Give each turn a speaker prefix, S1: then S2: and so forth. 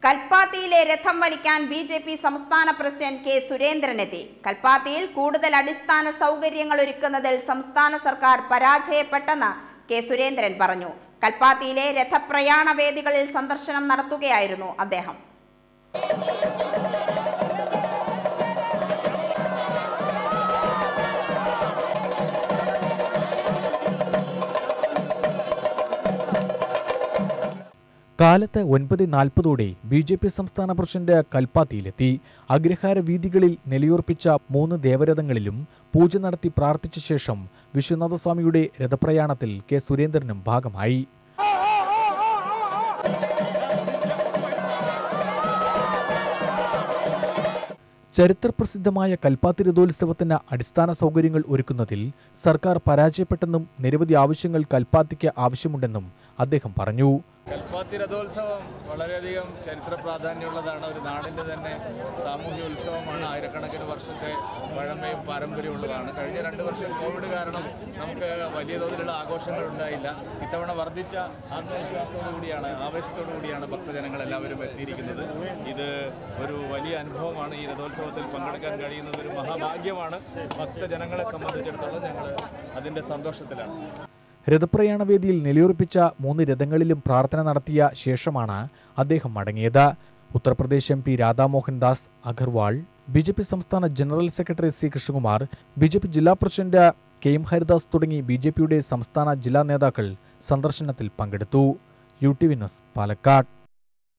S1: കൽപ്പാത്തിയിലെ രഥം വലിക്കാൻ B J P സംസ്ഥാന പ്രസിഡന്റ് കെ സുരേന്ദ്രനെത്തി കൽപ്പാത്തിയിൽ കൂടുതൽ അടിസ്ഥാന സൗകര്യങ്ങൾ ഒരുക്കുന്നതിൽ സംസ്ഥാന സർക്കാർ പരാജയപ്പെട്ടെന്ന് കെ സുരേന്ദ്രൻ പറഞ്ഞു കൽപ്പാത്തിയിലെ രഥപ്രയാണ വേദികളിൽ സന്ദർശനം നടത്തുകയായിരുന്നു അദ്ദേഹം
S2: കാലത്ത് ഒൻപത് നാൽപ്പതോടെ ബി ജെ പി സംസ്ഥാന പ്രസിഡന്റ് കൽപ്പാത്തിയിലെത്തി അഗ്രഹാര വീതികളിൽ നിലയുറപ്പിച്ച മൂന്ന് ദേവരഥങ്ങളിലും പൂജ നടത്തി പ്രാർത്ഥിച്ച ശേഷം വിശ്വനാഥസ്വാമിയുടെ രഥപ്രയാണത്തിൽ കെ സുരേന്ദ്രനും ഭാഗമായി ചരിത്രപ്രസിദ്ധമായ കൽപ്പാത്തി രഥോത്സവത്തിന് അടിസ്ഥാന സൗകര്യങ്ങൾ ഒരുക്കുന്നതിൽ സർക്കാർ പരാജയപ്പെട്ടെന്നും നിരവധി ആവശ്യങ്ങൾ കൽപ്പാത്തിക്ക് ആവശ്യമുണ്ടെന്നും അദ്ദേഹം പറഞ്ഞു
S3: കൽപ്പാത്തി രഥോത്സവം വളരെയധികം ചരിത്ര പ്രാധാന്യമുള്ളതാണ് ഒരു നാടിൻ്റെ തന്നെ സാമൂഹ്യ ഉത്സവമാണ് ആയിരക്കണക്കിന് വർഷത്തെ പഴമയും പാരമ്പര്യമുള്ളതാണ് കഴിഞ്ഞ രണ്ട് വർഷം കോവിഡ് കാരണം നമുക്ക് വലിയ തോതിലുള്ള ആഘോഷങ്ങൾ ഉണ്ടായില്ല ഇത്തവണ വർദ്ധിച്ച ആത്മവിശ്വാസത്തോടു കൂടിയാണ് ആവേശത്തോടു കൂടിയാണ് ഭക്തജനങ്ങൾ എല്ലാവരും എത്തിയിരിക്കുന്നത് ഇത് ഒരു വലിയ അനുഭവമാണ് ഈ രഥോത്സവത്തിൽ പങ്കെടുക്കാൻ കഴിയുന്നത് ഒരു മഹാഭാഗ്യമാണ് ഭക്തജനങ്ങളെ സംബന്ധിച്ചിടത്തോളം ഞങ്ങൾ അതിൻ്റെ സന്തോഷത്തിലാണ്
S2: രഥപ്രയാണ വേദിയിൽ നിലയുറപ്പിച്ച മൂന്ന് രഥങ്ങളിലും പ്രാർത്ഥന നടത്തിയ ശേഷമാണ് അദ്ദേഹം മടങ്ങിയത് Uttar Pradesh M P Radhamohan Das Agarwal B J P സംസ്ഥാന general secretary C Krishnakumar B J P ജില്ലാ പ്രസിഡന്റ് കെ എം ഹരിദാസ് തുടങ്ങി ബി ജെ പിയുടെ സംസ്ഥാന ജില്ലാ നേതാക്കൾ സന്ദർശനത്തിൽ പങ്കെടുത്തു U T V news Palakkad